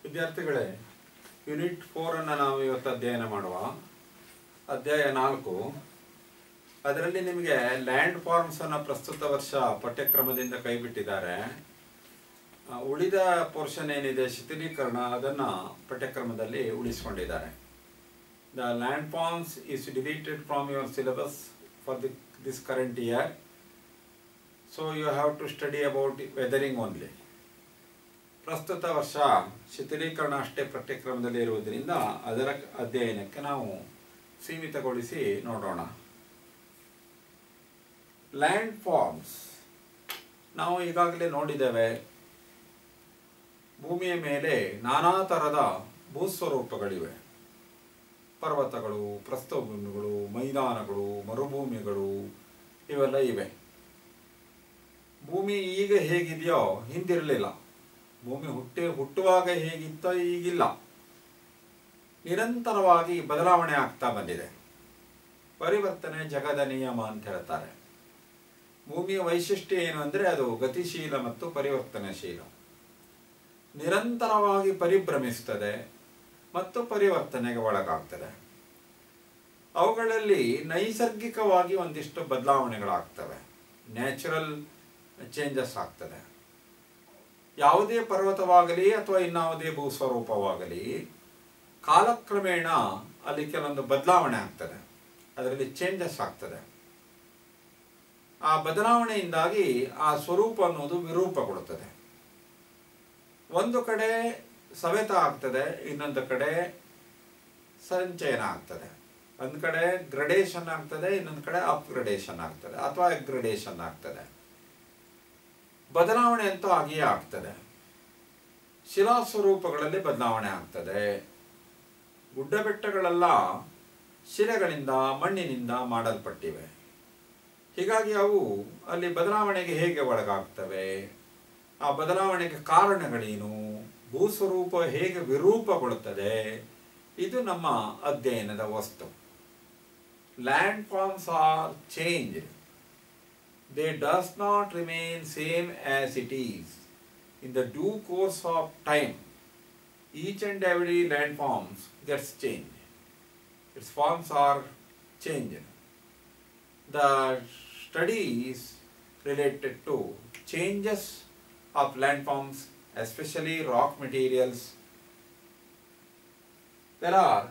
ವಿದ್ಯಾರ್ಥಿಗಳೇ ಯೂನಿಟ್ ಫೋರನ್ನು ನಾವು ಇವತ್ತು ಅಧ್ಯಯನ ಮಾಡುವ ಅಧ್ಯಾಯ ನಾಲ್ಕು ಅದರಲ್ಲಿ ನಿಮಗೆ ಲ್ಯಾಂಡ್ ಫಾರ್ಮ್ಸನ್ನು ಪ್ರಸ್ತುತ ವರ್ಷ ಪಠ್ಯಕ್ರಮದಿಂದ ಕೈಬಿಟ್ಟಿದ್ದಾರೆ ಆ, ಉಳಿದ ಪೋರ್ಷನ್ ಏನಿದೆ ಶಿಥಿಲೀಕರಣ ಅದನ್ನು ಪಠ್ಯಕ್ರಮದಲ್ಲಿ ಉಳಿಸ್ಕೊಂಡಿದ್ದಾರೆ the land forms is deleted from your syllabus for the this current year so you have to study about weathering only ಪ್ರಸ್ತುತ ವರ್ಷ ಶಿಥಿಲೀಕರಣ ಅಷ್ಟೇ ಪಠ್ಯಕ್ರಮದಲ್ಲಿ ಇರುವುದರಿಂದ ಅದರ ಅಧ್ಯಯನಕ್ಕೆ ನಾವು ಸೀಮಿತಗೊಳಿಸಿ ನೋಡೋಣ ಲ್ಯಾಂಡ್ ಫಾರ್ಮ್ಸ್ ನಾವು ಈಗಾಗಲೇ ನೋಡಿದ್ದೇವೆ ಭೂಮಿಯ ಮೇಲೆ ನಾನಾ ಥರದ ಭೂಸ್ವರೂಪಗಳಿವೆ ಪರ್ವತಗಳು ಪ್ರಸ್ಥಭೂಮಿಗಳು ಮೈದಾನಗಳು ಮರುಭೂಮಿಗಳು ಇವೆಲ್ಲ ಇವೆ ಭೂಮಿ ಈಗ ಹೇಗಿದೆಯೋ ಹಿಂದಿರಲಿಲ್ಲ ಭೂಮಿ ಹುಟ್ಟಿ ಹುಟ್ಟುವಾಗ ಹೇಗಿತ್ತೋ ಈಗಿಲ್ಲ ನಿರಂತರವಾಗಿ ಬದಲಾವಣೆ ಆಗ್ತಾ ಬಂದಿದೆ ಪರಿವರ್ತನೆ ಜಗದ ನಿಯಮ ಅಂತ ಹೇಳ್ತಾರೆ ಭೂಮಿಯ ವೈಶಿಷ್ಟ್ಯ ಏನು ಅಂದರೆ ಅದು ಗತಿಶೀಲ ಮತ್ತು ಪರಿವರ್ತನಶೀಲ ನಿರಂತರವಾಗಿ ಪರಿಭ್ರಮಿಸ್ತದೆ ಮತ್ತು ಪರಿವರ್ತನೆಗೆ ಒಳಗಾಗ್ತದೆ ಅವುಗಳಲ್ಲಿ ನೈಸರ್ಗಿಕವಾಗಿ ಒಂದಿಷ್ಟು ಬದಲಾವಣೆಗಳಾಗ್ತವೆ ನ್ಯಾಚುರಲ್ ಚೇಂಜಸ್ ಆಗ್ತದೆ ಯಾವುದೇ ಪರ್ವತವಾಗಲಿ ಅಥವಾ ಇನ್ನಾವುದೇ ಭೂಸ್ವರೂಪವಾಗಲಿ ಕಾಲಕ್ರಮೇಣ ಅಲ್ಲಿ ಕೆಲವೊಂದು ಬದಲಾವಣೆ ಆಗ್ತದೆ ಅದರಲ್ಲಿ ಚೇಂಜಸ್ ಆಗ್ತದೆ ಆ ಬದಲಾವಣೆಯಿಂದಾಗಿ ಆ ಸ್ವರೂಪ ಅನ್ನೋದು ವಿರೂಪಗೊಳ್ಳುತ್ತದೆ ಒಂದು ಕಡೆ ಸವೆತ ಆಗ್ತದೆ ಇನ್ನೊಂದು ಕಡೆ ಸಂಚಯನ ಆಗ್ತದೆ ಒಂದು ಕಡೆ ಗ್ರಡೇಷನ್ ಆಗ್ತದೆ ಇನ್ನೊಂದು ಕಡೆ ಅಪ್ಗ್ರಡೇಷನ್ ಆಗ್ತದೆ ಅಥವಾ ಅಗ್ರಡೇಷನ್ ಆಗ್ತದೆ ಬದಲಾವಣೆ ಅಂತೂ ಆಗಿಯೇ ಆಗ್ತದೆ ಶಿಲಾ ಸ್ವರೂಪಗಳಲ್ಲಿ ಬದಲಾವಣೆ ಆಗ್ತದೆ ಗುಡ್ಡ ಬೆಟ್ಟಗಳೆಲ್ಲ ಶಿಲೆಗಳಿಂದ ಮಣ್ಣಿನಿಂದ ಮಾಡಲ್ಪಟ್ಟಿವೆ ಹೀಗಾಗಿ ಅವು ಅಲ್ಲಿ ಬದಲಾವಣೆಗೆ ಹೇಗೆ ಒಳಗಾಗ್ತವೆ ಆ ಬದಲಾವಣೆಗೆ ಕಾರಣಗಳೇನು ಭೂಸ್ವರೂಪ ಹೇಗೆ ವಿರೂಪಗೊಳ್ಳುತ್ತದೆ ಇದು ನಮ್ಮ ಅಧ್ಯಯನದ ವಸ್ತು land forms are change they does not remain same as it is in the due course of time each and every landforms gets changed its forms are changed the studies related to changes of landforms especially rock materials there are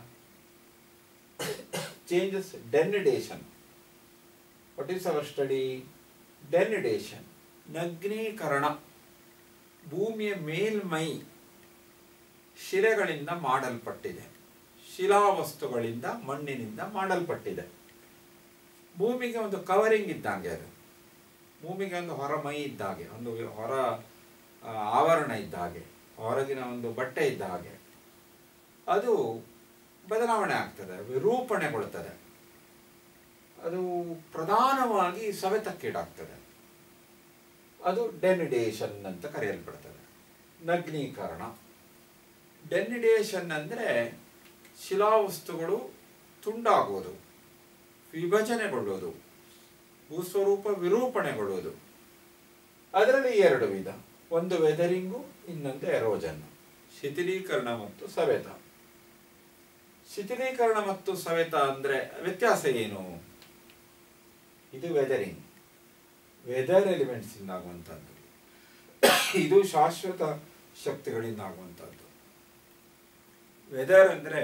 changes denudation what is our study denudation ನಗ್ನೀಕರಣ ಭೂಮಿಯ ಮೇಲ್ಮೈ ಶಿಲೆಗಳಿಂದ ಮಾಡಲ್ಪಟ್ಟಿದೆ ಶಿಲಾವಸ್ತುಗಳಿಂದ ಮಣ್ಣಿನಿಂದ ಮಾಡಲ್ಪಟ್ಟಿದೆ ಭೂಮಿಗೆ ಒಂದು covering ಇದ್ದಂಗೆ ಅದು ಭೂಮಿಗೆ ಒಂದು ಹೊರ ಮೈ ಇದ್ದಾಗೆ ಒಂದು ಹೊರ ಆ, ಆವರಣ ಇದ್ದ ಹಾಗೆ ಹೊರಗಿನ ಒಂದು ಬಟ್ಟೆ ಇದ್ದ ಹಾಗೆ ಅದು ಬದಲಾವಣೆ ಆಗ್ತದೆ ವಿರೂಪಣೆಗೊಳ್ತದೆ ಅದು ಪ್ರಧಾನವಾಗಿ ಸವೆತಕ್ಕೀಡಾಗ್ತದೆ ಅದು ಡೆನಿಡೇಷನ್ ಅಂತ ಕರೆಯಲ್ಪಡ್ತದೆ ನಗ್ನೀಕರಣ ಡೆನಿಡೇಷನ್ ಅಂದರೆ ಶಿಲಾವಸ್ತುಗಳು ತುಂಡಾಗುವುದು ವಿಭಜನೆಗೊಳ್ಳುವುದು ಭೂಸ್ವರೂಪ ವಿರೂಪಣೆಗೊಳ್ಳುವುದು ಅದರಲ್ಲಿ ಎರಡು ವಿಧ ಒಂದು ವೆದರಿಂಗು ಇನ್ನೊಂದು ಎರೋಜನ್ ಶಿಥಿಲೀಕರಣ ಮತ್ತು ಸವೆತ ಶಿಥಿಲೀಕರಣ ಮತ್ತು ಸವೆತ ಅಂದರೆ ವ್ಯತ್ಯಾಸ ಏನು ಇದು ವೆದರಿಂಗ್ ವೆದರ್ ಎಲಿಮೆಂಟ್ಸ್ ಇಂದ ಆಗುವಂಥದ್ದು ಇದು ಶಾಶ್ವತ ಶಕ್ತಿಗಳಿಂದ ಆಗುವಂಥದ್ದು ವೆದರ್ ಅಂದರೆ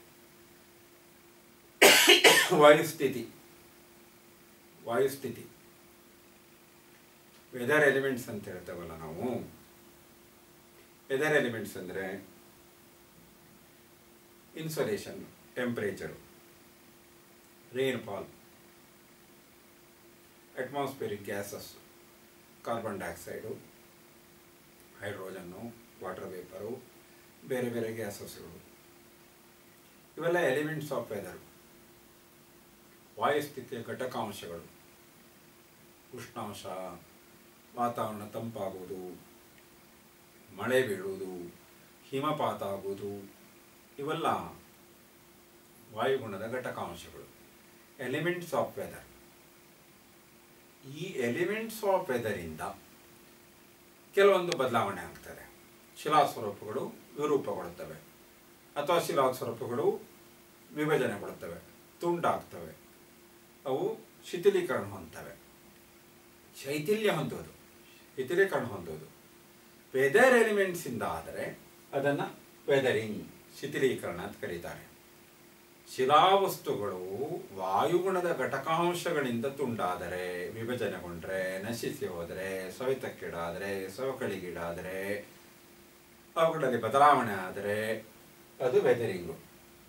ವಾಯುಸ್ಥಿತಿ ವಾಯುಸ್ಥಿತಿ ವೆದರ್ ಎಲಿಮೆಂಟ್ಸ್ ಅಂತ ಹೇಳ್ತೇವಲ್ಲ ನಾವು ವೆದರ್ ಎಲಿಮೆಂಟ್ಸ್ ಅಂದರೆ insolation temperature rainfall atmospheric gases carbon dioxide hydrogen water vapour ಬೇರೆ ಬೇರೆ ಗ್ಯಾಸಸ್ಗಳು ಇವೆಲ್ಲ ಎಲಿಮೆಂಟ್ಸ್ ಆಫ್ ವೆದರ್ ವಾಯುಸ್ಥಿತಿಯ ಘಟಕಾಂಶಗಳು ಉಷ್ಣಾಂಶ ವಾತಾವರಣ ತಂಪಾಗುವುದು ಮಳೆ ಬೀಳುವುದು ಹಿಮಪಾತ ಆಗುವುದು ಇವೆಲ್ಲ ವಾಯುಗುಣದ ಘಟಕಾಂಶಗಳು ಎಲಿಮೆಂಟ್ಸ್ ಆಫ್ ವೆದರ್ ಈ ಎಲಿಮೆಂಟ್ಸ್ ಆಫ್ ವೆದರಿಂದ ಕೆಲವೊಂದು ಬದಲಾವಣೆ ಆಗ್ತದೆ ಶಿಲಾಸ್ವರೂಪಗಳು ವಿರೂಪಗೊಳ್ಳುತ್ತವೆ ಅಥವಾ ಶಿಲಾಗ್ ಸ್ವರೂಪಗಳು ವಿಭಜನೆಗೊಳ್ಳುತ್ತವೆ ತುಂಡಾಗ್ತವೆ ಅವು ಶಿಥಿಲೀಕರಣ ಹೊಂದ್ತವೆ ಶೈಥಿಲ್ಯ ಹೊಂದೋದು ಶಿಥಿಲೀಕರಣ ಹೊಂದೋದು ವೆದರ್ ಎಲಿಮೆಂಟ್ಸ್ ಇಂದ ಆದರೆ ಅದನ್ನು ವೆದರಿಂಗ್ ಶಿಥಿಲೀಕರಣ ಅಂತ ಕರೀತಾರೆ ಶಿಲಾವಸ್ತುಗಳು ವಾಯುಗುಣದ ಘಟಕಾಂಶಗಳಿಂದ ತುಂಡಾದರೆ ವಿಭಜನೆಗೊಂಡ್ರೆ ನಶಿಸಿ ಹೋದರೆ ಸವೆತಕ್ಕೀಡಾದರೆ ಸವಕಳಿಗೀಡಾದರೆ ಅವುಗಳಲ್ಲಿ ಬದಲಾವಣೆ ಆದರೆ ಅದು weathering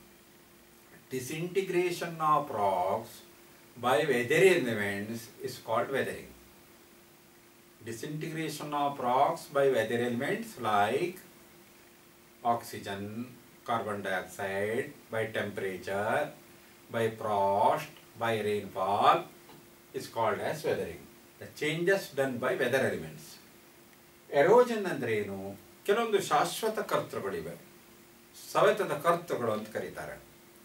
disintegration of rocks by weather elements is called weathering disintegration of rocks by weather elements like oxygen, carbon dioxide, by temperature, by frost, by rainfall is called as weathering. The changes done by weather elements. Erosion ಅಂದ್ರೆ ಏನು ಕೆಲವೊಂದು ಶಾಶ್ವತ ಕರ್ತೃಗಳಿವೆ ಸವೆತದ ಕರ್ತೃಗಳು ಅಂತ ಕರೀತಾರೆ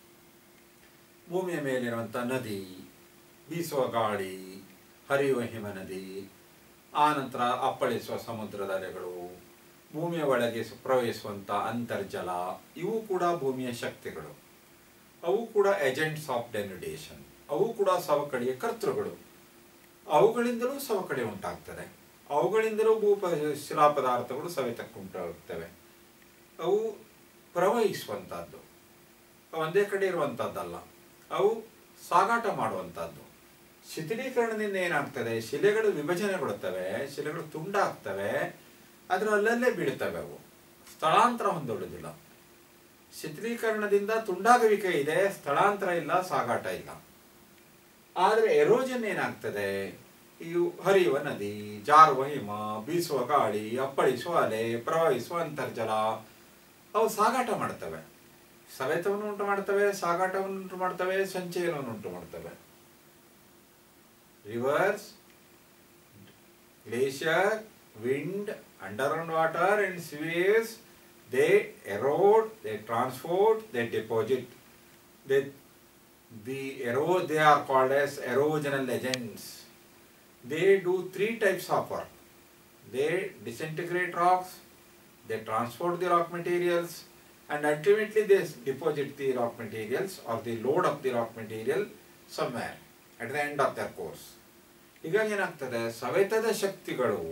ಭೂಮಿಯ ಮೇಲಿರುವಂಥ ನದಿ ಬೀಸುವ ಗಾಳಿ ಹರಿಯುವ ಹಿಮ ನದಿ ಆನಂತರ ಅಪ್ಪಳಿಸುವ ಸಮುದ್ರದ ಅಲೆಗಳು ಭೂಮಿಯ ಒಳಗೆ ಸು- ಪ್ರವಹಿಸುವಂಥ ಅಂತರ್ಜಲ ಇವು ಕೂಡ ಭೂಮಿಯ ಶಕ್ತಿಗಳು ಅವು ಕೂಡ ಏಜೆಂಟ್ಸ್ ಆಫ್ ಡೆನ್ಯುಡೇಷನ್ ಅವು ಕೂಡ ಸವಕಳಿಯ ಕರ್ತೃಗಳು ಅವುಗಳಿಂದಲೂ ಸವಕಳಿ ಉಂಟಾಗ್ತದೆ ಅವುಗಳಿಂದಲೂ ಭೂಪ ಶಿಲಾ ಪದಾರ್ಥಗಳು ಸವೆತಕ್ಕೆ ಉಂಟಾಗುತ್ತವೆ ಅವು ಪ್ರವಹಿಸುವಂಥದ್ದು ಒಂದೇ ಕಡೆ ಇರುವಂಥದ್ದಲ್ಲ ಅವು ಸಾಗಾಟ ಮಾಡುವಂಥದ್ದು ಶಿಥಿಲೀಕರಣದಿಂದ ಏನಾಗ್ತದೆ ಶಿಲೆಗಳು ವಿಭಜನೆಗೊಳ್ಳುತ್ತವೆ ಶಿಲೆಗಳು ತುಂಡಾಗ್ತವೆ ಅದರ ಅಲ್ಲಲ್ಲೇ ಬೀಳುತ್ತವೆ ಅವು ಸ್ಥಳಾಂತರ ಹೊಂದೊಳ್ಳುವುದಿಲ್ಲ ಶಿಥಿಲೀಕರಣದಿಂದ ತುಂಡಾಗುವಿಕೆ ಇದೆ ಸ್ಥಳಾಂತರ ಇಲ್ಲ ಸಾಗಾಟ ಇಲ್ಲ ಆದರೆ ಎರೋಜನ್ ಏನಾಗ್ತದೆ ಇವು ಹರಿಯುವ ನದಿ ಜಾರುವ ಹಿಮ ಬೀಸುವ ಗಾಳಿ ಅಪ್ಪಳಿಸುವ ಅಲೆ ಪ್ರವಹಿಸುವ ಅಂತರ್ಜಲ ಅವು ಸಾಗಾಟ ಮಾಡ್ತವೆ ಸವೆತವನ್ನು ಉಂಟು ಮಾಡ್ತವೆ ಸಾಗಾಟವನ್ನು ಉಂಟು ಮಾಡ್ತವೆ ಸಂಚಯನವನ್ನು ಉಂಟು ಮಾಡ್ತವೆ rivers, glacier, wind, underground water and seways, they erode, they transport, they deposit. They, the erode, they are called as erosional agents. They do three types of work. They disintegrate rocks, they transport the rock materials, and ultimately they deposit the rock materials or the load of the rock material somewhere at the end of their course. ಹೀಗಾಗಿ ಏನಾಗ್ತದೆ ಸವೆತದ ಶಕ್ತಿಗಳು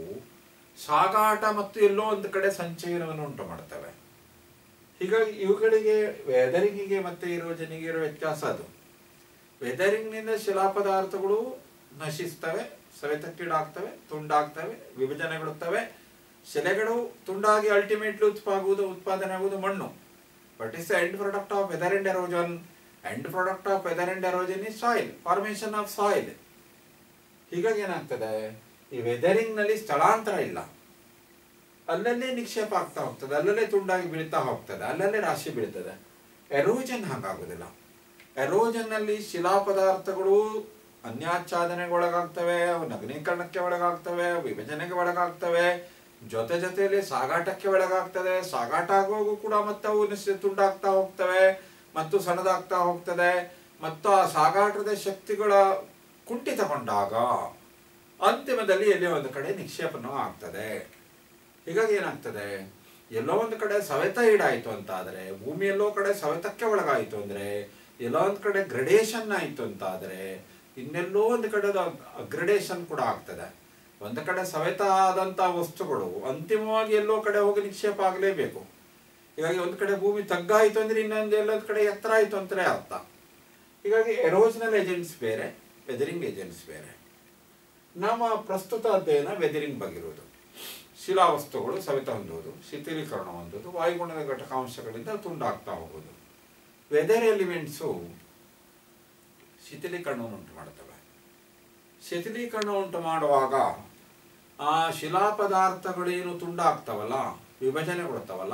ಸಾಗಾಟ ಮತ್ತು ಎಲ್ಲೋ ಒಂದು ಕಡೆ ಸಂಚಯನವನ್ನು ಉಂಟು ಮಾಡ್ತವೆ ಹೀಗಾಗಿ ಇವುಗಳಿಗೆ ವೆದರಿಂಗಿಗೆ ಮತ್ತೆ ಇರೋಜನಿಗೆ ಇರೋ ವ್ಯತ್ಯಾಸ ಅದು ವೆದರಿಂಗ್ನಿಂದ ಶಿಲಾ ಪದಾರ್ಥಗಳು ನಶಿಸ್ತವೆ ಸವೆತಕ್ಕೀಡಾಗ್ತವೆ ತುಂಡಾಗ್ತವೆ ವಿಭಜನೆಗೊಳ್ಳುತ್ತವೆ ಶಿಲೆಗಳು ತುಂಡಾಗಿ ಅಲ್ಟಿಮೇಟ್ಲಿ ಉತ್ಪಾಗುವುದು ಉತ್ಪಾದನೆ ಆಗುವುದು ಮಣ್ಣು but is end product of weather and erosion end product of weather and erosion is soil formation of soil ಹೀಗಾಗಿ ಏನಾಗ್ತದೆ ಈ ವೆದರಿಂಗ್ ನಲ್ಲಿ ಸ್ಥಳಾಂತರ ಇಲ್ಲ ಅಲ್ಲಲ್ಲೇ ನಿಕ್ಷೇಪ ಆಗ್ತಾ ಹೋಗ್ತದೆ ಅಲ್ಲಲ್ಲೇ ತುಂಡಾಗಿ ಬೀಳ್ತಾ ಹೋಗ್ತದೆ ಅಲ್ಲಲ್ಲೇ ರಾಶಿ ಬೀಳ್ತದೆ ಎರೋಜನ್ ಹಾಗಾಗುದಿಲ್ಲ ಎರೋಜನ್ ನಲ್ಲಿ ಶಿಲಾ ಪದಾರ್ಥಗಳು ಅನ್ಯಾಚ್ಛಾದನೆಗೆ ಒಳಗಾಗ್ತವೆ ಅವು ನಗನೀಕರಣಕ್ಕೆ ಒಳಗಾಗ್ತವೆ ವಿಭಜನೆಗೆ ಒಳಗಾಗ್ತವೆ ಜೊತೆ ಜೊತೆಯಲ್ಲಿ ಸಾಗಾಟಕ್ಕೆ ಒಳಗಾಗ್ತದೆ ಸಾಗಾಟ ಆಗುವಾಗೂ ಕೂಡ ಮತ್ತೆ ಅವು ನಿಶ್ಚ- ತುಂಡಾಗ್ತಾ ಹೋಗ್ತವೆ ಮತ್ತು ಸಣ್ಣದಾಗ್ತಾ ಹೋಗ್ತದೆ ಮತ್ತು ಆ ಸಾಗಾಟದ ಶಕ್ತಿಗಳ ಕುಂಠಿತಗೊಂಡಾಗ ಅಂತಿಮದಲ್ಲಿ ಎಲ್ಲೋ ಒಂದು ಕಡೆ ನಿಕ್ಷೇಪನೂ ಆಗ್ತದೆ ಹೀಗಾಗಿ ಏನಾಗ್ತದೆ ಎಲ್ಲೋ ಒಂದು ಕಡೆ ಸವೆತ ಈಡಾಯಿತು ಅಂತ ಆದರೆ ಭೂಮಿ ಎಲ್ಲೋ ಕಡೆ ಸವೆತಕ್ಕೆ ಒಳಗಾಯಿತು ಅಂದ್ರೆ ಎಲ್ಲೋ ಒಂದು ಕಡೆ ಗ್ರಡೇಷನ್ ಆಯಿತು ಅಂತ ಆದರೆ ಇನ್ನೆಲ್ಲೋ ಒಂದು ಕಡೆ ಅಗ್ರಡೇಷನ್ ಕೂಡ ಆಗ್ತದೆ ಒಂದು ಕಡೆ ಸವೆತ ಆದಂಥ ವಸ್ತುಗಳು ಅಂತಿಮವಾಗಿ ಎಲ್ಲೋ ಕಡೆ ಹೋಗಿ ನಿಕ್ಷೇಪ ಆಗಲೇಬೇಕು ಹೀಗಾಗಿ ಒಂದು ಕಡೆ ಭೂಮಿ ತಗ್ಗಾಯಿತು ಅಂದ್ರೆ ಇನ್ನೊಂದು ಎಲ್ಲೊಂದು ಕಡೆ ಎತ್ತರ ಆಯಿತು ಅಂತಲೇ ಅರ್ಥ ಹೀಗಾಗಿ ಎರೋಜನಲ್ ಏಜೆಂಟ್ಸ್ ಬೇರೆ ವೆದರಿಂಗ್ ಏಜೆಂಟ್ಸ್ ಬೇರೆ ನಮ್ಮ ಪ್ರಸ್ತುತ ಅಧ್ಯಯನ ವೆದರಿಂಗ್ ಬಗ್ಗಿರುವುದು ಶಿಲಾವಸ್ತುಗಳು ಸವೆತ ಹೊಂದುವುದು ಶಿಥಿಲೀಕರಣ ಹೊಂದುವುದು ವಾಯುಗುಣದ ಘಟಕಾಂಶಗಳಿಂದ ತುಂಡಾಗ್ತಾ ಹೋಗುವುದು ವೆದರ್ ಎಲಿಮೆಂಟ್ಸು ಶಿಥಿಲೀಕರಣವನ್ನು ಉಂಟು ಮಾಡುತ್ತವೆ ಶಿಥಿಲೀಕರಣ ಉಂಟು ಮಾಡುವಾಗ ಆ ಶಿಲಾ ಪದಾರ್ಥಗಳೇನು ತುಂಡಾಗ್ತವಲ್ಲ ವಿಭಜನೆಗೊಳ್ತಾವಲ್ಲ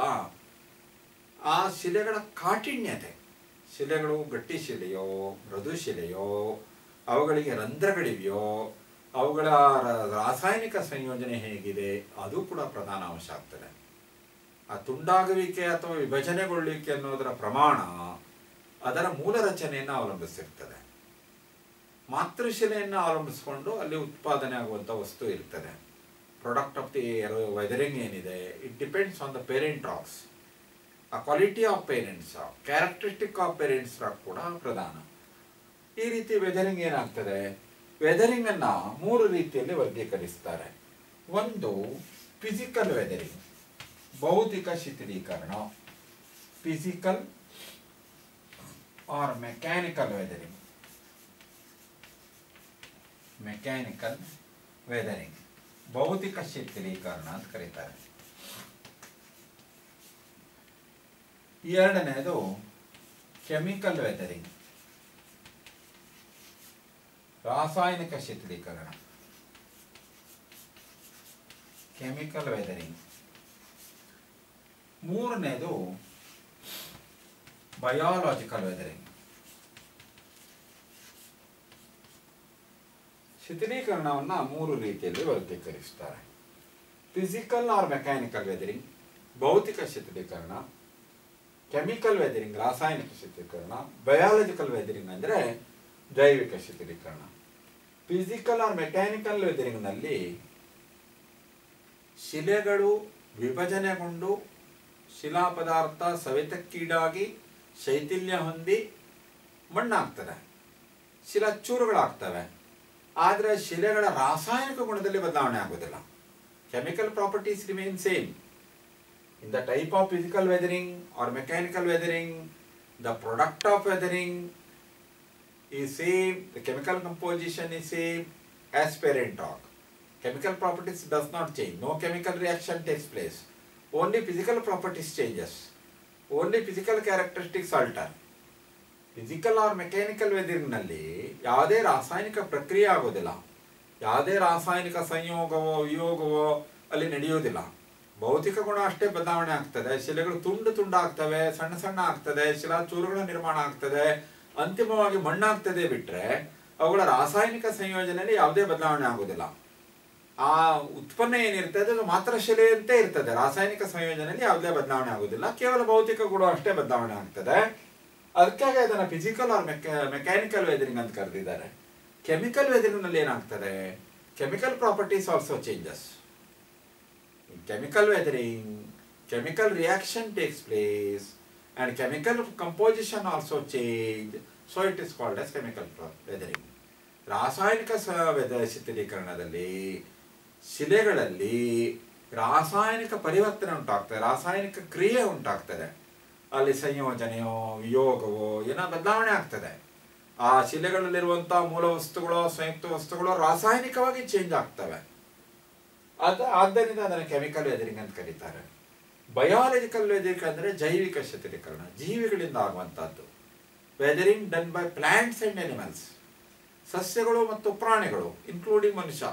ಆ ಶಿಲೆಗಳ ಕಾಠಿಣ್ಯತೆ ಶಿಲೆಗಳು ಗಟ್ಟಿ ಶಿಲೆಯೋ ಮೃದು ಶಿಲೆಯೋ ಅವುಗಳಿಗೆ ರಂಧ್ರಗಳಿವೆಯೋ ಅವುಗಳ ರ- ರಾಸಾಯನಿಕ ಸಂಯೋಜನೆ ಹೇಗಿದೆ ಅದು ಕೂಡ ಪ್ರಧಾನ ಅಂಶ ಆಗ್ತದೆ ಆ ತುಂಡಾಗುವಿಕೆ ಅಥವಾ ವಿಭಜನೆಗೊಳ್ಳುವಿಕೆ ಅನ್ನೋದರ ಪ್ರಮಾಣ ಅದರ ಮೂಲ ರಚನೆಯನ್ನು ಅವಲಂಬಿಸಿರ್ತದೆ ಮಾತೃಶಿಲೆಯನ್ನು ಅವಲಂಬಿಸಿಕೊಂಡು ಅಲ್ಲಿ ಉತ್ಪಾದನೆ ಆಗುವಂಥ ವಸ್ತು ಇರ್ತದೆ ಪ್ರಾಡಕ್ಟ್ ಆಫ್ ದಿ ವೆದರಿಂಗ್ ಏನಿದೆ it depends on the parent rocks ಆ quality of parents characteristic of parents ಕೂಡ ಪ್ರಧಾನ ಈ ರೀತಿ ವೆದರಿಂಗ್ ಏನಾಗ್ತದೆ ವೆದರಿಂಗ್ ಅನ್ನ ಮೂರು ರೀತಿಯಲ್ಲಿ ವರ್ಗೀಕರಿಸ್ತಾರೆ ಒಂದು ಫಿಸಿಕಲ್ ವೆದರಿಂಗ್ ಭೌತಿಕ ಶಿಥಿಲೀಕರಣ physical or mechanical weathering mechanical weathering ಭೌತಿಕ ಶಿಥಿಲೀಕರಣ ಅಂತ ಕರೀತಾರೆ ಎರಡನೇದು ಕೆಮಿಕಲ್ ವೆದರಿಂಗ್ ರಾಸಾಯನಿಕ ಶಿಥಿಲೀಕರಣ ಕೆಮಿಕಲ್ ವೆದರಿಂಗ್ ಮೂರನೇದು ಬಯಾಲಜಿಕಲ್ ವೆದರಿಂಗ್ ಶಿಥಿಲೀಕರಣವನ್ನ ಮೂರು ರೀತಿಯಲ್ಲಿ ವರ್ಗೀಕರಿಸ್ತಾರೆ ಫಿಸಿಕಲ್ ಆರ್ ಮೆಕ್ಯಾನಿಕಲ್ ವೆದರಿಂಗ್ ಭೌತಿಕ ಶಿಥಿಲೀಕರಣ ಕೆಮಿಕಲ್ ವೆದರಿಂಗ್ ರಾಸಾಯನಿಕ ಶಿಥಿಲೀಕರಣ ಬಯಾಲಜಿಕಲ್ ವೆದರಿಂಗ್ ಅಂದರೆ ಜೈವಿಕ ಶಿಥಿಲೀಕರಣ ಫಿಸಿಕಲ್ ಆರ್ ಮೆಕ್ಯಾನಿಕಲ್ ವೆದರಿಂಗ್ನಲ್ಲಿ ಶಿಲೆಗಳು ವಿಭಜನೆಗೊಂಡು ಶಿಲಾ ಪದಾರ್ಥ ಸವೆತಕ್ಕೀಡಾಗಿ ಶೈಥಿಲ್ಯ ಹೊಂದಿ ಮಣ್ಣಾಗ್ತದೆ ಶಿಲಾಚೂರುಗಳಾಗ್ತವೆ ಆದರೆ ಶಿಲೆಗಳ ರಾಸಾಯನಿಕ ಗುಣದಲ್ಲಿ ಬದಲಾವಣೆ ಆಗೋದಿಲ್ಲ chemical properties remain same in the type of physical weathering or mechanical weathering, the product of weathering is same, the chemical composition is same as parent talk. Chemical properties does not change. No chemical reaction takes place. Only physical properties changes. Only physical characteristics alter. Physical or mechanical ವೆದರಿಂಗ್ನಲ್ಲಿ ಯಾವುದೇ ರಾಸಾಯನಿಕ ಪ್ರಕ್ರಿಯೆ ಆಗೋದಿಲ್ಲ ಯಾವುದೇ ರಾಸಾಯನಿಕ ಸಂಯೋಗವೋ ವಿಯೋಗವೋ ಅಲ್ಲಿ ನಡೆಯೋದಿಲ್ಲ ಭೌತಿಕ ಗುಣ ಅಷ್ಟೇ ಬದಲಾವಣೆ ಆಗ್ತದೆ ಶಿಲೆಗಳು ತುಂಡು ತುಂಡು ಆಗ್ತವೆ ಸಣ್ಣ ಸಣ್ಣ ಆಗ್ತದೆ ಶಿಲಾಚೂರುಗಳ ನಿರ್ಮಾಣ ಆಗ್ತದೆ ಅಂತಿಮವಾಗಿ ಮಣ್ಣಾಗ್ತದೆ ಬಿಟ್ರೆ ಅವುಗಳ ರಾಸಾಯನಿಕ ಸಂಯೋಜನೆಯಲ್ಲಿ ಯಾವುದೇ ಬದಲಾವಣೆ ಆಗುವುದಿಲ್ಲ ಆ ಉತ್ಪನ್ನ ಏನಿರ್ತದೆ ಅದು ಮಾತ್ರ ಶಿಲೆಯಂತೆ ಇರ್ತದೆ ರಾಸಾಯನಿಕ ಸಂಯೋಜನೆಯಲ್ಲಿ ಯಾವುದೇ ಬದಲಾವಣೆ ಆಗುದಿಲ್ಲ ಕೇವಲ ಭೌತಿಕ ಗುಣ ಅಷ್ಟೇ ಬದಲಾವಣೆ ಆಗ್ತದೆ ಅದಕ್ಕಾಗಿ ಅದನ್ನ ಫಿಸಿಕಲ್ ಆರ್ ಮೆಕ್ಯಾನಿಕಲ್ ವೆದರಿಂಗ್ ಅಂತ ಕರೆದಿದ್ದಾರೆ ಕೆಮಿಕಲ್ ವೆದರಿಂಗ್ ನಲ್ಲಿ ಏನಾಗ್ತದೆ chemical properties also changes In chemical weathering, chemical reaction takes place and chemical composition also change. So it is called as chemical pro- weathering. ರಾಸಾಯನಿಕ ಸ ವೆದ ಶಿಥಿಲೀಕರಣದಲ್ಲಿ ಶಿಲೆಗಳಲ್ಲಿ ರಾಸಾಯನಿಕ ಪರಿವರ್ತನೆ ಉಂಟಾಗ್ತದೆ ರಾಸಾಯನಿಕ ಕ್ರಿಯೆ ಉಂಟಾಗ್ತದೆ ಅಲ್ಲಿ ಸಂಯೋಜನೆಯೋ ವಿಯೋಗವೋ ಏನೋ ಬದಲಾವಣೆ ಆಗ್ತದೆ ಆ ಶಿಲೆಗಳಲ್ಲಿರುವಂತಹ ಮೂಲ ವಸ್ತುಗಳು ಸಂಯುಕ್ತ ವಸ್ತುಗಳು ರಾಸಾಯನಿಕವಾಗಿ ಚೇಂಜ್ ಆಗ್ತವೆ ಅದ ಆದ್ದರಿಂದ ಅದನ್ನು ಕೆಮಿಕಲ್ ವೆದರಿಂಗ್ ಅಂತ ಕರೀತಾರೆ ಬಯಾಲಜಿಕಲ್ ವೆದರಿಂಗ್ ಅಂದರೆ ಜೈವಿಕ ಶಿಥಿಲೀಕರಣ ಜೀವಿಗಳಿಂದ ಆಗುವಂತಹದ್ದು weathering done by plants and animals ಸಸ್ಯಗಳು ಮತ್ತು ಪ್ರಾಣಿಗಳು ಇನ್ಕ್ಲೂಡಿಂಗ್ ಮನುಷ್ಯ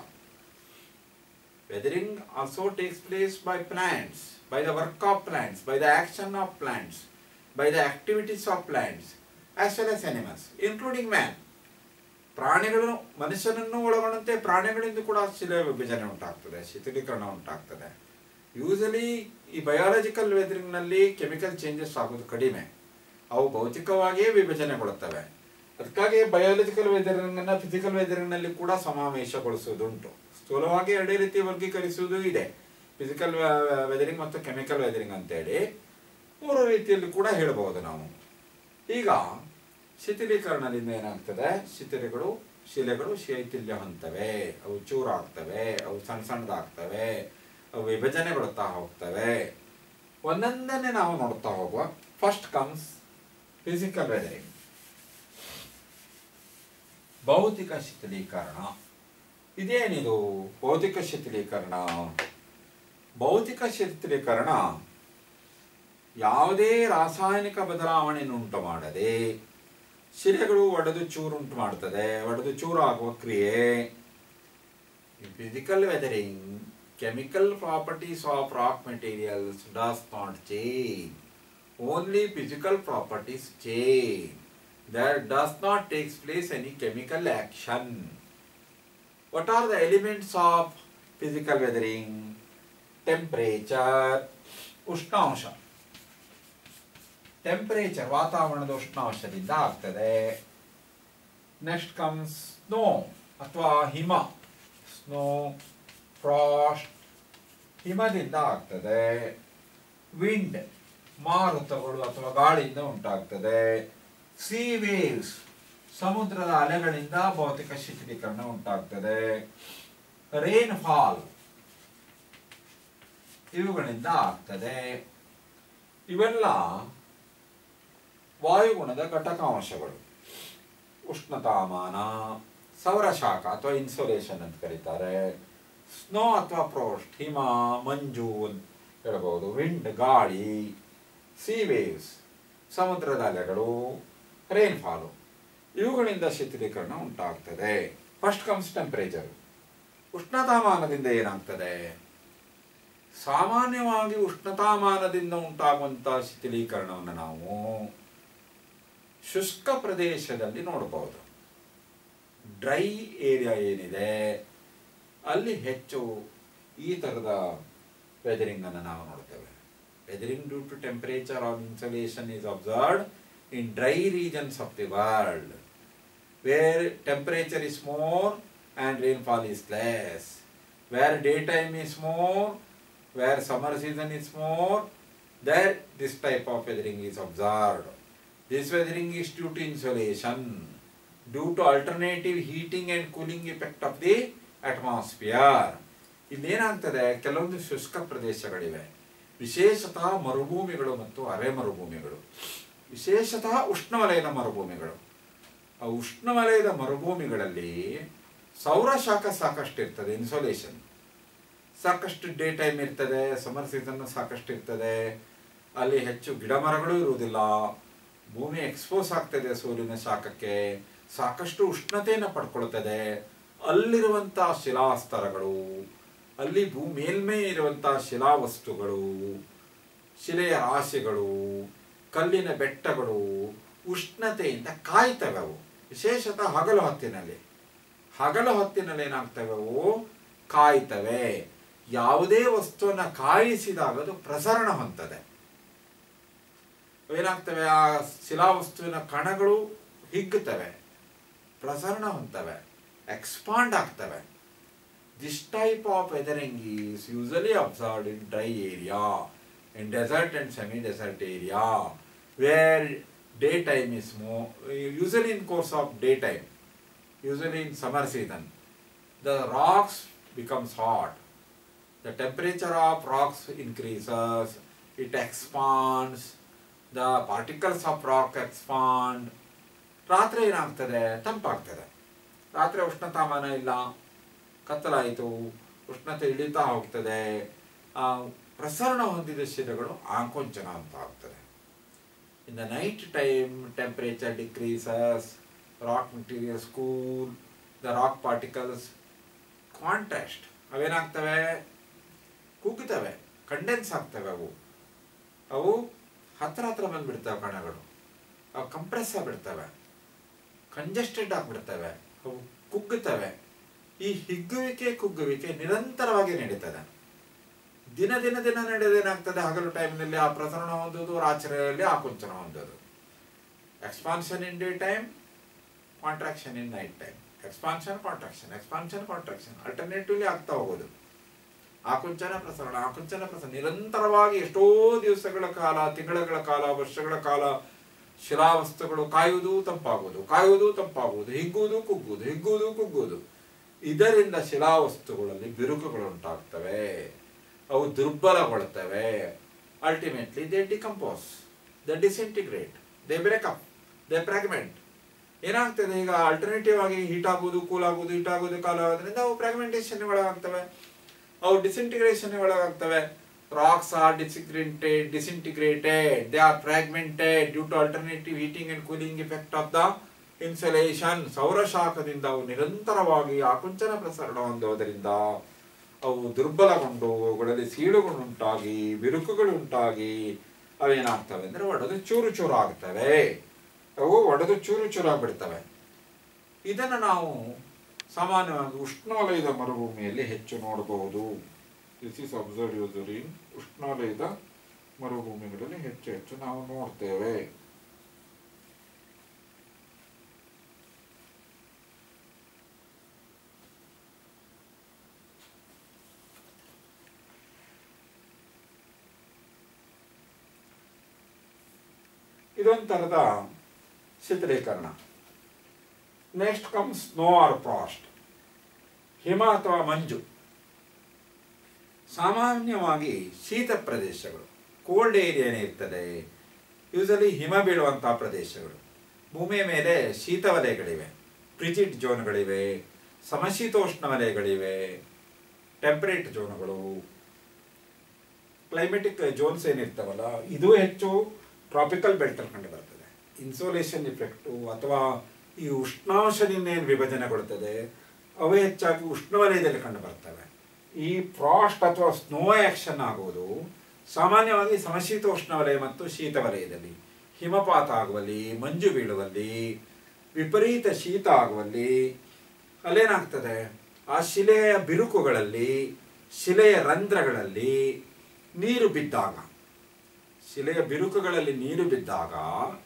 weathering also takes place by plants by the work of plants by the action of plants by the activities of plants as well as animals including man ಪ್ರಾಣಿಗಳು ಮನುಷ್ಯನನ್ನು ಒಳಗೊಂಡಂತೆ ಪ್ರಾಣಿಗಳಿಂದ ಕೂಡ ಶಿಲೆ ವಿಭಜನೆ ಉಂಟಾಗ್ತದೆ ಶಿಥಿಲೀಕರಣ ಉಂಟಾಗ್ತದೆ ಯೂಸಲಿ ಈ ಬಯಾಲಜಿಕಲ್ ವೆದರಿಂಗ್ನಲ್ಲಿ ಕೆಮಿಕಲ್ ಚೇಂಜಸ್ ಆಗೋದು ಕಡಿಮೆ ಅವು ಭೌತಿಕವಾಗಿಯೇ ವಿಭಜನೆಗೊಳ್ಳುತ್ತವೆ ಅದಕ್ಕಾಗಿ ಬಯಾಲಜಿಕಲ್ ವೆದರಿಂಗ್ನ ಫಿಸಿಕಲ್ ವೆದರಿಂಗ್ನಲ್ಲಿ ಕೂಡ ಸಮಾವೇಶಗೊಳಿಸುವುದುಂಟು ಸ್ಥೂಲವಾಗಿ ಎರಡೇ ರೀತಿ ವರ್ಗೀಕರಿಸುವುದು ಇದೆ ಫಿಸಿಕಲ್ ವೆದರಿಂಗ್ ಮತ್ತು ಕೆಮಿಕಲ್ ವೆದರಿಂಗ್ ಅಂತೇಳಿ ಮೂರು ರೀತಿಯಲ್ಲಿ ಕೂಡ ಹೇಳಬಹುದು ನಾವು ಈಗ ಶಿಥಿಲೀಕರಣದಿಂದ ಏನಾಗ್ತದೆ ಶಿಥಿಲೆಗಳು ಶಿಲೆಗಳು ಶೈಥಿಲ್ಯ ಹೊಂತವೆ ಅವು ಚೂರಾಗ್ತವೆ ಅವು ಸಣ್ಣ ಸಣ್ಣದಾಗ್ತವೆ ಅವು ವಿಭಜನೆಗೊಳ್ತಾ ಹೋಗ್ತವೆ ಒಂದೊಂದನ್ನೇ ನಾವು ನೋಡ್ತಾ ಹೋಗುವ ಫಸ್ಟ್ ಕಮ್ಸ್ ಫಿಸಿಕಲ್ ವೆದರಿಂಗ್ ಭೌತಿಕ ಶಿಥಿಲೀಕರಣ ಇದೇನಿದು ಭೌತಿಕ ಶಿಥಿಲೀಕರಣ ಭೌತಿಕ ಶಿಥಿಲೀಕರಣ ಯಾವುದೇ ರಾಸಾಯನಿಕ ಬದಲಾವಣೆಯನ್ನು ಉಂಟು ಮಾಡದೆ ಶಿಲೆಗಳು ಒಡೆದು ಚೂರುಂಟು ಮಾಡ್ತದೆ ಒಡೆದು ಚೂರು ಆಗುವ ಕ್ರಿಯೆ physical weathering chemical properties of rock materials does not change only physical properties change there does not takes place any chemical action. What are the elements of physical weathering? Temperature, ಉಷ್ಣಾಂಶ ಟೆಂಪರೇಚರ್ ವಾತಾವರಣದ ಉಷ್ಣಾಂಶದಿಂದ ಆಗ್ತದೆ next comes snow ಅಥವಾ ಹಿಮ snow frost ಹಿಮದಿಂದ ಆಗ್ತದೆ wind ಮಾರುತಗಳು ಅಥವಾ ಗಾಳಿಯಿಂದ ಉಂಟಾಗ್ತದೆ ಸಿ ವೇವ್ಸ್ ಸಮುದ್ರದ ಅಲೆಗಳಿಂದ ಭೌತಿಕ ಶಿಥಿಲೀಕರಣ ಉಂಟಾಗ್ತದೆ ರೇನ್ ಫಾಲ್ ಇವುಗಳಿಂದ ಆಗ್ತದೆ ಇವೆಲ್ಲ ವಾಯುಗುಣದ ಘಟಕಾಂಶಗಳು ಉಷ್ಣತಾಮಾನ ಸೌರಶಾಖ ಅಥವಾ ಇನ್ಸುಲೇಷನ್ ಅಂತ ಕರೀತಾರೆ ಸ್ನೋ ಅಥವಾ ಫ್ರೋಸ್ಟ್ ಹಿಮ ಮಂಜು ಅಂತ ಹೇಳ್ಬೋದು ವಿಂಡ್ ಗಾಳಿ ಸಿ ವೇವ್ಸ್ ಸಮುದ್ರದ ಅಲೆಗಳು ರೈನ್ಫಾಲು ಇವುಗಳಿಂದ ಶಿಥಿಲೀಕರಣ ಉಂಟಾಗ್ತದೆ ಫಸ್ಟ್ ಕಮ್ಸ್ ಟೆಂಪರೇಚರ್ ಉಷ್ಣತಾಮಾನದಿಂದ ಏನಾಗ್ತದೆ ಸಾಮಾನ್ಯವಾಗಿ ಉಷ್ಣತಾಮಾನದಿಂದ ಉಂಟಾಗುವಂತಹ ಶಿಥಿಲೀಕರಣವನ್ನು ನಾವು ಶುಷ್ಕ ಪ್ರದೇಶದಲ್ಲಿ ನೋಡಬಹುದು ಡ್ರೈ ಏರಿಯಾ ಏನಿದೆ ಅಲ್ಲಿ ಹೆಚ್ಚು ಈ ಥರದ ವೆದರಿಂಗ್ ಅನ್ನು ನಾವು ನೋಡ್ತೇವೆ weathering due to temperature or insolation is observed in dry regions of the world where temperature is more and rainfall is less where daytime is more where summer season is more there this type of weathering is observed this weathering is due to insolation due to alternative heating and cooling effect of the atmosphere ಇಲ್ಲೇನಾಗ್ತದೆ ಕೆಲವೊಂದು ಶುಷ್ಕ ಪ್ರದೇಶಗಳಿವೆ ವಿಶೇಷತಃ ಮರುಭೂಮಿಗಳು ಮತ್ತು ಅರೆ ಮರುಭೂಮಿಗಳು ವಿಶೇಷತಃ ಉಷ್ಣವಲಯದ ಮರುಭೂಮಿಗಳು ಆ ಉಷ್ಣವಲಯದ ಮರುಭೂಮಿಗಳಲ್ಲಿ ಸೌರಶಾಖ ಸಾಕಷ್ಟು ಇರ್ತದೆ ಇನ್ಸೋಲೇಷನ್ ಸಾಕಷ್ಟು ಡೇ ಟೈಮ್ ಇರ್ತದೆ ಸಮರ್ ಸೀಸನ್ ಸಾಕಷ್ಟು ಇರ್ತದೆ ಅಲ್ಲಿ ಹೆಚ್ಚು ಗಿಡ ಮರಗಳು ಇರುವುದಿಲ್ಲ ಭೂಮಿ ಎಕ್ಸ್ಪೋಸ್ ಆಗ್ತದೆ ಸೂರ್ಯನ ಶಾಖಕ್ಕೆ ಸಾಕಷ್ಟು ಉಷ್ಣತೆಯನ್ನು ಪಡ್ಕೊಳ್ತದೆ ಅಲ್ಲಿರುವಂತಹ ಶಿಲಾಸ್ತರಗಳು ಅಲ್ಲಿ ಭೂ ಮೇಲ್ಮೈ ಇರುವಂತಹ ಶಿಲಾವಸ್ತುಗಳು ಶಿಲೆಯ ರಾಶಿಗಳು ಕಲ್ಲಿನ ಬೆಟ್ಟಗಳು ಉಷ್ಣತೆಯಿಂದ ಕಾಯ್ತವೆ ಅವು ವಿಶೇಷತಃ ಹಗಲು ಹೊತ್ತಿನಲ್ಲಿ ಹಗಲು ಹೊತ್ತಿನಲ್ಲಿ ಏನಾಗ್ತವೆ ಅವು ಕಾಯ್ತವೆ ಯಾವುದೇ ವಸ್ತುವನ್ನ ಕಾಯಿಸಿದಾಗ ಅದು ಪ್ರಸರಣ ಹೊಂದದೆ ಏನಾಗ್ತವೆ ಆ ಶಿಲಾವಸ್ತುವಿನ ಕಣಗಳು ಹಿಗ್ಗುತ್ತವೆ ಪ್ರಸರಣ ಹೊಂದ್ತವೆ ಎಕ್ಸ್ಪಾಂಡ್ ಆಗ್ತವೆ this type of weathering is usually observed in dry area in desert and semi desert area where day time is more usually in course of day time usually in summer season, the rocks becomes hot. The temperature of rocks increases, it expands, the particles of rock expand. ರಾತ್ರಿ ಏನಾಗ್ತದೆ ತಂಪಾಗ್ತದೆ ರಾತ್ರಿ ಉಷ್ಣತಾಮಾನ ಇಲ್ಲ ಕತ್ತಲಾಯಿತು ಉಷ್ಣತೆ ಇಳಿತಾ ಹೋಗ್ತದೆ ಆ ಪ್ರಸರಣ ಹೊಂದಿದ ಶಿಲೆಗಳು ಆಂಕೋಂಚನ ಅಂತ ಆಗ್ತದೆ in the night time temperature decreases rock materials cool the rock particles contrast ಅವೇನಾಗ್ತವೆ ಕುಗ್ಗುತ್ತವೆ ಕಂಡೆನ್ಸ್ ಆಗ್ತವೆ ಅವು ಅವು ಹತ್ರ ಹತ್ರ ಬಂದ್ಬಿಡ್ತವೆ ಕಣಗಳು ಅವು ಕಂಪ್ರೆಸ್ ಆಗಿಬಿಡ್ತವೆ ಕಂಜೆಸ್ಟೆಡ್ ಆಗಿಬಿಡ್ತವೆ ಅವು ಕುಗ್ಗುತ್ತವೆ ಈ ಹಿಗ್ಗುವಿಕೆ ಕುಗ್ಗುವಿಕೆ ನಿರಂತರವಾಗಿ ನಡೀತದೆ ದಿನ ದಿನ ದಿನ ನಡೆದೇನಾಗ್ತದೆ ಹಗಲು ಟೈಮ್ನಲ್ಲಿ ಆ ಪ್ರಸರಣ ಹೊಂದೋದು ರಾತ್ರಿಯಲ್ಲಿ ಆಕುಂಚನ ಹೊಂದೋದು expansion in day time contraction in night time expansion contraction expansion contraction alternatively ಆಗ್ತಾ ಹೋಗೋದು ಆಕುಂಚನ ಪ್ರಸರಣ ಆಕುಂಚನ ಪ್ರಸರಣ ನಿರಂತರವಾಗಿ ಎಷ್ಟೋ ದಿವಸಗಳ ಕಾಲ ತಿಂಗಳ ಕಾಲ ವರ್ಷಗಳ ಕಾಲ ಶಿಲಾವಸ್ತುಗಳು ಕಾಯುವುದು ತಂಪಾಗುವುದು ಕಾಯುವುದು ತಂಪಾಗುವುದು ಹಿಗ್ಗುವುದು ಕುಗ್ಗುವುದು ಹಿಗ್ಗುವುದು ಕುಗ್ಗುವುದು ಇದರಿಂದ ಶಿಲಾವಸ್ತುಗಳಲ್ಲಿ ಬಿರುಕುಗಳು ಉಂಟಾಗ್ತವೆ ಅವು ದುರ್ಬಲಗೊಳ್ತವೆ ultimately they decompose they disintegrate they break up they fragment ಏನಾಗ್ತದೆ ಈಗ ಆಲ್ಟರ್ನೇಟಿವ್ ಆಗಿ ಹೀಟ್ ಆಗೋದು ಕೂಲ್ ಆಗೋದು ಹೀಟ್ ಆಗೋದು ಕಾಲ ಆಗೋದ್ರಿಂದ ಅವು ಫ್ರಾಗ್ಮೆಂಟೇಷನ್ ಒಳಗಾಗ್ತವೆ ಅವು ಡಿಸಿಂಟಿಗ್ರೇಷನ್ ಒಳಗಾಗ್ತವೆ rocks are disintegrated disintegrated they are fragmented due to alternative heating and cooling effect of the insolation ಸೌರಶಾಖದಿಂದ ಅವು ನಿರಂತರವಾಗಿ ಆಕುಂಚನ ಪ್ರಸರಣ ಹೊಂದುವುದರಿಂದ ಅವು ದುರ್ಬಲಗೊಂಡು ಅವುಗಳಲ್ಲಿ ಸೀಳುಗಳುಂಟಾಗಿ ಬಿರುಕುಗಳುಂಟಾಗಿ ಅವೇನಾಗ್ತವೆ ಅಂದ್ರೆ ಒಡೆದು ಚೂರು ಚೂರು ಆಗ್ತವೆ ಅವು ಒಡೆದು ಚೂರು ಚೂರಾಗ್ಬಿಡ್ತವೆ ಇದನ್ನು ನಾವು ಸಾಮಾನ್ಯವಾಗಿ ಉಷ್ಣವಲಯದ ಮರುಭೂಮಿಯಲ್ಲಿ ಹೆಚ್ಚು ನೋಡಬಹುದು this is observe usually in ಉಷ್ಣವಲಯದ ಮರುಭೂಮಿಗಳಲ್ಲಿ ಹೆಚ್ಚು ಹೆಚ್ಚು ನಾವು ನೋಡ್ತೇವೆ ಇದೊಂದು ಥರದ ಶಿಥಿಲೀಕರಣ next come snow or frost ಹಿಮ ಅಥವಾ ಮಂಜು ಸಾಮಾನ್ಯವಾಗಿ ಶೀತ ಪ್ರದೇಶಗಳು ಕೋಲ್ಡ್ ಏರಿಯಾನೇ ಇರ್ತದೆ ಯೂಸಲಿ ಹಿಮ ಬೀಳುವಂತಹ ಪ್ರದೇಶಗಳು ಭೂಮಿಯ ಮೇಲೆ ಶೀತ ವಲಯಗಳಿವೆ ಪ್ರಿಜಿಡ್ ಝೋನ್ಗಳಿವೆ ಸಮಶೀತೋಷ್ಣ ವಲಯಗಳಿವೆ ಟೆಂಪರೇಟ್ ಝೋನ್ಗಳು ಕ್ಲೈಮೆಟಿಕ್ ಝೋನ್ಸ್ ಏನಿರ್ತಾವಲ್ಲ ಇದು ಹೆಚ್ಚು ಟ್ರಾಪಿಕಲ್ ಬೆಲ್ಟಲ್ಲಿ ಕಂಡು ಬರ್ತದೆ ಇನ್ಸೋಲೇಷನ್ ಇಫೆಕ್ಟು ಅಥವಾ ಈ ಉಷ್ಣಾಂಶದಿಂದ ಏನು ವಿಭಜನೆಗೊಳ್ಳುತ್ತದೆ ಅವೇ ಹೆಚ್ಚಾಗಿ ಉಷ್ಣವಲಯದಲ್ಲಿ ಕಂಡು ಬರ್ತವೆ ಈ ಫ್ರಾಸ್ಟ್ ಅಥವಾ ಸ್ನೋ ಆಕ್ಷನ್ ಆಗುವುದು ಸಾಮಾನ್ಯವಾಗಿ ಸಮಶೀತೋಷ್ಣ ವಲಯ ಮತ್ತು ಶೀತ ವಲಯದಲ್ಲಿ ಹಿಮಪಾತ ಆಗುವಲ್ಲಿ ಮಂಜು ಬೀಳುವಲ್ಲಿ ವಿಪರೀತ ಶೀತ ಆಗುವಲ್ಲಿ ಅಲ್ಲೇನಾಗ್ತದೆ ಆ ಶಿಲೆಯ ಬಿರುಕುಗಳಲ್ಲಿ ಶಿಲೆಯ ರಂಧ್ರಗಳಲ್ಲಿ ನೀರು ಬಿದ್ದಾಗ ಶಿಲೆಯ ಬಿರುಕುಗಳಲ್ಲಿ ನೀರು ಬಿದ್ದಾಗ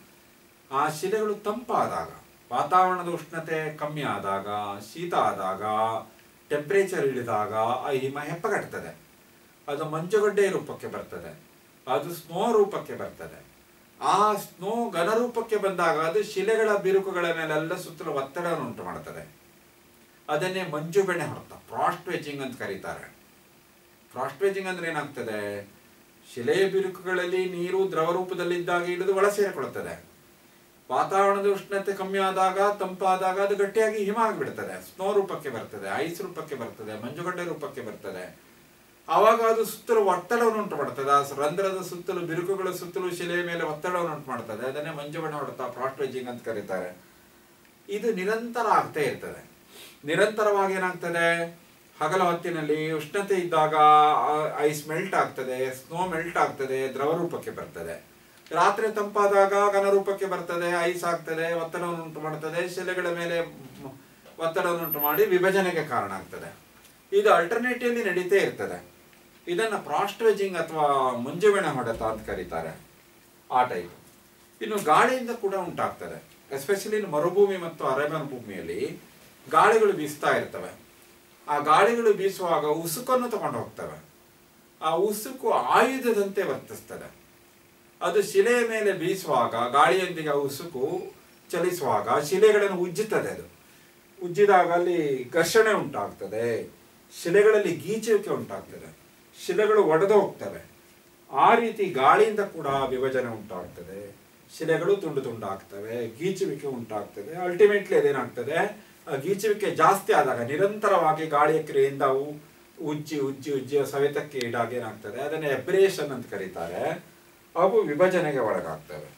ಆ ಶಿಲೆಗಳು ತಂಪಾದಾಗ ವಾತಾವರಣದ ಉಷ್ಣತೆ ಕಮ್ಮಿ ಆದಾಗ ಶೀತ ಆದಾಗ ಟೆಂಪರೇಚರ್ ಇಳಿದಾಗ ಆ ಹಿಮ ಹೆಪ್ಪಗಟ್ತದೆ ಅದು ಮಂಜುಗಡ್ಡೆ ರೂಪಕ್ಕೆ ಬರ್ತದೆ ಅದು ಸ್ನೋ ರೂಪಕ್ಕೆ ಬರ್ತದೆ ಆ ಸ್ನೋ ಘನ ರೂಪಕ್ಕೆ ಬಂದಾಗ ಅದು ಶಿಲೆಗಳ ಬಿರುಕುಗಳ ಮೇಲೆಲ್ಲ ಸುತ್ತಲೂ ಒತ್ತಡವನ್ನು ಉಂಟು ಮಾಡ್ತದೆ ಅದನ್ನೇ ಮಂಜು ಬೆಣ್ಣೆ ಹೊರತ ಫ್ರಾಸ್ಟ್ ವೆಜ್ಜಿಂಗ್ ಅಂತ ಕರೀತಾರೆ ಫ್ರಾಸ್ಟ್ ವೆಜ್ಜಿಂಗ್ ಅಂದ್ರೆ ಏನಾಗ್ತದೆ ಶಿಲೆಯ ಬಿರುಕುಗಳಲ್ಲಿ ನೀರು ದ್ರವ ರೂಪದಲ್ಲಿದ್ದಾಗ ಹಿಡಿದು ಒಳ ಸೇರಿಕೊಳ್ಳುತ್ತದೆ ವಾತಾವರಣದ ಉಷ್ಣತೆ ಕಮ್ಮಿ ಆದಾಗ ತಂಪಾದಾಗ ಅದು ಗಟ್ಟಿಯಾಗಿ ಹಿಮ ಆಗಿಬಿಡ್ತದೆ ಸ್ನೋ ರೂಪಕ್ಕೆ ಬರ್ತದೆ ಐಸ್ ರೂಪಕ್ಕೆ ಬರ್ತದೆ ಮಂಜುಗಡ್ಡೆ ರೂಪಕ್ಕೆ ಬರ್ತದೆ ಆವಾಗ ಅದು ಸುತ್ತಲೂ ಒತ್ತಡವನ್ನು ಉಂಟು ಮಾಡ್ತದೆ ಆ ರಂಧ್ರದ ಸುತ್ತಲೂ ಬಿರುಕುಗಳ ಸುತ್ತಲೂ ಶಿಲೆಯ ಮೇಲೆ ಒತ್ತಡವನ್ನು ಉಂಟು ಮಾಡ್ತದೆ ಅದನ್ನೇ ಮಂಜು ಬಣ್ಣ ಹೊಡೆತ ಫ್ರಾಸ್ಟ್ ವೆಜ್ಜಿಂಗ್ ಅಂತ ಕರೀತಾರೆ ಇದು ನಿರಂತರ ಆಗ್ತಾ ಇರ್ತದೆ ನಿರಂತರವಾಗಿ ಏನಾಗ್ತದೆ ಹಗಲ ಹೊತ್ತಿನಲ್ಲಿ ಉಷ್ಣತೆ ಇದ್ದಾಗ ಐಸ್ ಮೆಲ್ಟ್ ಆಗ್ತದೆ ಸ್ನೋ ಮೆಲ್ಟ್ ಆಗ್ತದೆ ದ್ರವ ರೂಪಕ್ಕೆ ಬರ್ತದೆ ರಾತ್ರಿ ತಂಪಾದಾಗ ಘನರೂಪಕ್ಕೆ ಬರ್ತದೆ ಐಸ್ ಆಗ್ತದೆ ಒತ್ತಡವನ್ನು ಉಂಟು ಮಾಡ್ತದೆ ಶಿಲೆಗಳ ಮೇಲೆ ಮ್, ಒತ್ತಡವನ್ನು ಉಂಟು ಮಾಡಿ ವಿಭಜನೆಗೆ ಕಾರಣ ಆಗ್ತದೆ ಇದು ಅಲ್ಟರ್ನೇಟಿವ್ಲಿ ನಡೀತೇ ಇರ್ತದೆ ಇದನ್ನ ಫ್ರಾಸ್ಟ್ ವೆಜಿಂಗ್ ಅಥವಾ ಮುಂಜುವೆಣ ಹೊಡೆತ ಅಂತ ಕರೀತಾರೆ ಆ ಟೈಪ್ ಇನ್ನು ಗಾಳಿಯಿಂದ ಕೂಡ ಉಂಟಾಗ್ತದೆ ಎಸ್ಪೆಷಲಿ ಮರುಭೂಮಿ ಮತ್ತು ಅರೇಬಿಯನ್ ಭೂಮಿಯಲ್ಲಿ ಗಾಳಿಗಳು ಬೀಸ್ತಾ ಇರ್ತವೆ ಆ ಗಾಳಿಗಳು ಬೀಸುವಾಗ ಉಸುಕನ್ನು ತಗೊಂಡು ಹೋಗ್ತವೆ ಆ ಉಸುಕು ಆಯುಧದಂತೆ ವರ್ತಿಸ್ತದೆ ಅದು ಶಿಲೆಯ ಮೇಲೆ ಬೀಸುವಾಗ ಗಾಳಿಯೊಂದಿಗೆ ಆ ಉಸುಕು ಚಲಿಸುವಾಗ ಶಿಲೆಗಳನ್ನು ಉಜ್ಜುತ್ತದೆ ಅದು ಉಜ್ಜಿದಾಗ ಅಲ್ಲಿ ಘರ್ಷಣೆ ಉಂಟಾಗ್ತದೆ ಶಿಲೆಗಳಲ್ಲಿ ಗೀಚುವಿಕೆ ಉಂಟಾಗ್ತದೆ ಶಿಲೆಗಳು ಒಡೆದು ಹೋಗ್ತವೆ ಆ ರೀತಿ ಗಾಳಿಯಿಂದ ಕೂಡ ವಿಭಜನೆ ಉಂಟಾಗ್ತದೆ ಶಿಲೆಗಳು ತುಂಡು ತುಂಡಾಗ್ತವೆ ಗೀಚುವಿಕೆ ಉಂಟಾಗ್ತದೆ ಅಲ್ಟಿಮೇಟ್ಲಿ ಅದೇನಾಗ್ತದೆ ಆ ಗೀಚುವಿಕೆ ಜಾಸ್ತಿ ಆದಾಗ ನಿರಂತರವಾಗಿ ಗಾಳಿಯ ಕ್ರಿಯೆಯಿಂದ ಅವು ಉಜ್ಜಿ ಉಜ್ಜಿ ಉಜ್ಜಿ ಸವೆತಕ್ಕೆ ಈಡಾಗಿ ಏನಾಗ್ತದೆ ಅದನ್ನ ಎಬ್ರೇಷನ್ ಅಂತ ಕರೀತಾರೆ ಅವು ವಿಭಜನೆಗೆ ಒಳಗಾಗ್ತವೆ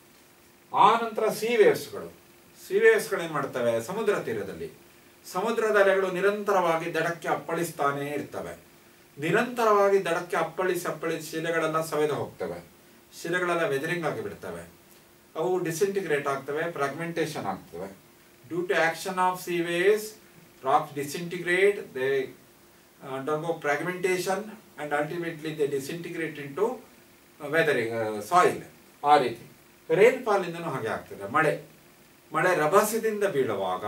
ಆ ನಂತರ ಸಿ ವೇವ್ಸ್ಗಳು ಸಿ ವೇವ್ಸ್ಗಳು ಏನ್ ಮಾಡ್ತವೆ ಸಮುದ್ರ ತೀರದಲ್ಲಿ ಸಮುದ್ರದ ಅಲೆಗಳು ನಿರಂತರವಾಗಿ ದಡಕ್ಕೆ ಅಪ್ಪಳಿಸ್ತಾನೇ ಇರ್ತವೆ ನಿರಂತರವಾಗಿ ದಡಕ್ಕೆ ಅಪ್ಪಳಿಸಿ ಅಪ್ಪಳಿಸಿ ಶಿಲೆಗಳೆಲ್ಲ ಸವೆದು ಹೋಗ್ತವೆ ಶಿಲೆಗಳೆಲ್ಲ ವೆದರಿಂಗ್ ಆಗಿ ಬಿಡ್ತವೆ ಅವು ಡಿಸಿಂಟಿಗ್ರೇಟ್ ಆಗ್ತವೆ ಫ್ರಾಗ್ಮೆಂಟೇಶನ್ ಆಗ್ತವೆ due to action of sea waves rock disintegrate they undergo fragmentation and ultimately they disintegrate into uh, weathering uh, soil ಆ ರೀತಿ ರೈನ್ಫಾಲ್ ಇಂದನೂ ಹಾಗೆ ಆಗ್ತದೆ ಮಳೆ ಮಳೆ ರಭಸದಿಂದ ಬೀಳುವಾಗ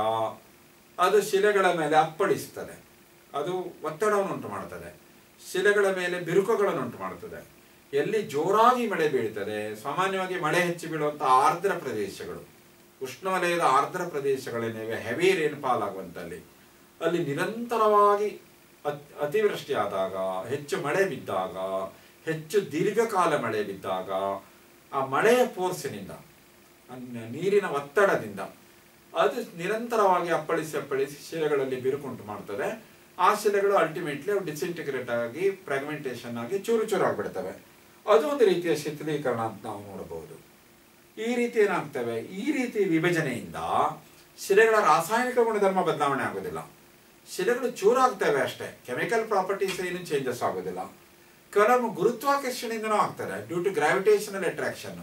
ಅದು ಶಿಲೆಗಳ ಮೇಲೆ ಅಪ್ಪಳಿಸ್ತದೆ ಅದು ಒತ್ತಡವನ್ನು ಉಂಟು ಮಾಡ್ತದೆ ಶಿಲೆಗಳ ಮೇಲೆ ಬಿರುಕುಗಳನ್ನು ಉಂಟು ಮಾಡ್ತದೆ ಎಲ್ಲಿ ಜೋರಾಗಿ ಮಳೆ ಬೀಳ್ತದೆ ಸಾಮಾನ್ಯವಾಗಿ ಮಳೆ ಹೆಚ್ಚು ಬೀಳುವಂತ ಆರ್ದ್ರ ಪ್ರದೇಶಗಳು ಉಷ್ಣವಲಯದ ಆರ್ದ್ರ ಪ್ರದೇಶಗಳೇನಿವೆ ಹೆವಿ ರೇನ್ಫಾಲ್ ಆಗುವಂತಲ್ಲಿ ಅಲ್ಲಿ ನಿರಂತರವಾಗಿ ಅತ್- ಅತಿವೃಷ್ಟಿ ಆದಾಗ ಹೆಚ್ಚು ಮಳೆ ಬಿದ್ದಾಗ ಹೆಚ್ಚು ದೀರ್ಘಕಾಲ ಮಳೆ ಬಿದ್ದಾಗ ಆ ಮಳೆಯ ಫೋರ್ಸಿನಿಂದ ಅನ್- ನೀರಿನ ಒತ್ತಡದಿಂದ ಅದು ನಿರಂತರವಾಗಿ ಅಪ್ಪಳಿಸಿ ಅಪ್ಪಳಿಸಿ ಶಿಲೆಗಳಲ್ಲಿ ಬಿರುಕುಂಟು ಮಾಡ್ತದೆ ಆ ಶಿಲೆಗಳು ಅಲ್ಟಿಮೇಟ್ಲಿ ಅವು ಡಿಸಿಂಟಿಗ್ರೇಟ್ ಆಗಿ ಫ್ರಾಗ್ಮೆಂಟೇಷನ್ ಆಗಿ ಚೂರು ಚೂರು ಆಗ್ಬಿಡ್ತವೆ ಅದು ಒಂದು ರೀತಿಯ ಶಿಥಿಲೀಕರಣ ಅಂತ ನಾವು ನೋಡಬಹುದು ಈ ರೀತಿ ಏನಾಗ್ತವೆ ಈ ರೀತಿ ವಿಭಜನೆಯಿಂದ ಶಿಲೆಗಳ ರಾಸಾಯನಿಕ ಗುಣಧರ್ಮ ಬದಲಾವಣೆ ಆಗೋದಿಲ್ಲ ಶಿಲೆಗಳು ಚೂರಾಗ್ತವೆ ಅಷ್ಟೇ ಕೆಮಿಕಲ್ ಪ್ರಾಪರ್ಟೀಸ್ ಏನು ಚೇಂಜಸ್ ಆಗೋದಿಲ್ಲ ಕೆಲವು ಗುರುತ್ವಾಕರ್ಷಣೆಯಿಂದನೂ ಆಗ್ತದೆ ಡ್ಯೂ ಟು ಗ್ರಾವಿಟೇಷನಲ್ ಅಟ್ರಾಕ್ಷನ್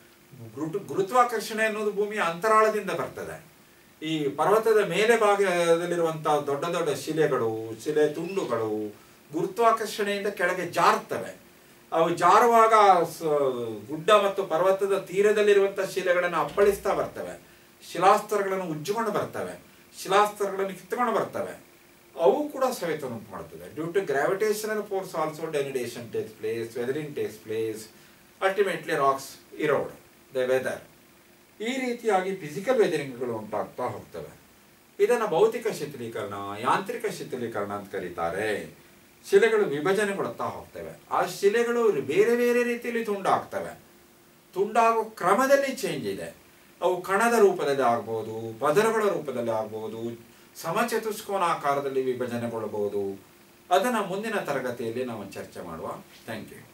ಗುರುತ್ವಾಕರ್ಷಣೆ ಅನ್ನೋದು ಭೂಮಿಯ ಅಂತರಾಳದಿಂದ ಬರ್ತದೆ ಈ ಪರ್ವತದ ಮೇಲೆ ಭಾಗದಲ್ಲಿರುವಂತಹ ದೊಡ್ಡ ದೊಡ್ಡ ಶಿಲೆಗಳು ಶಿಲೆ ತುಂಡುಗಳು ಗುರುತ್ವಾಕರ್ಷಣೆಯಿಂದ ಕೆಳಗೆ ಜಾರ್ತವೆ ಅವು ಜಾರುವಾಗ ಸ- ಗುಡ್ಡ ಮತ್ತು ಪರ್ವತದ ತೀರದಲ್ಲಿರುವಂತಹ ಶಿಲೆಗಳನ್ನು ಅಪ್ಪಳಿಸ್ತಾ ಬರ್ತವೆ ಶಿಲಾಸ್ತರಗಳನ್ನು ಉಜ್ಜಿಕೊಂಡು ಬರ್ತವೆ ಶಿಲಾಸ್ತರಗಳನ್ನು ಕಿತ್ತುಕೊಂಡು ಬರ್ತವೆ ಅವು ಕೂಡ ಸವೆತವನ್ನು ಉಂಟು ಮಾಡ್ತದೆ due to gravitational force also denudation takes place weathering takes place ultimately rocks erode the weather ಈ ರೀತಿಯಾಗಿ ಫಿಸಿಕಲ್ ವೆದರಿಂಗ್ಗಳು ಉಂಟಾಗ್ತಾ ಹೋಗ್ತವೆ ಇದನ್ನು ಭೌತಿಕ ಶಿಥಿಲೀಕರಣ ಯಾಂತ್ರಿಕ ಶಿಥಿಲೀಕರಣ ಅಂತ ಕರೀತಾರೆ ಶಿಲೆಗಳು ವಿಭಜನೆಗೊಳ್ತಾ ಹೋಗ್ತವೆ ಆ ಶಿಲೆಗಳು ಬೇರೆ ಬೇರೆ ರೀತಿಯಲ್ಲಿ ತುಂಡಾಗ್ತವೆ ತುಂಡಾಗೋ ಕ್ರಮದಲ್ಲಿ ಚೇಂಜ್ ಇದೆ ಅವು ಕಣದ ರೂಪದಲ್ಲಿ ಆಗ್ಬೋದು ಪದರಗಳ ರೂಪದಲ್ಲಿ ಆಗ್ಬೋದು ಸಮಚತುಷ್ಕೋನ ಆಕಾರದಲ್ಲಿ ವಿಭಜನೆಗೊಳ್ಳಬಹುದು ಅದನ್ನು ಮುಂದಿನ ತರಗತಿಯಲ್ಲಿ ನಾವು ಚರ್ಚೆ ಮಾಡುವ ಥ್ಯಾಂಕ್ ಯು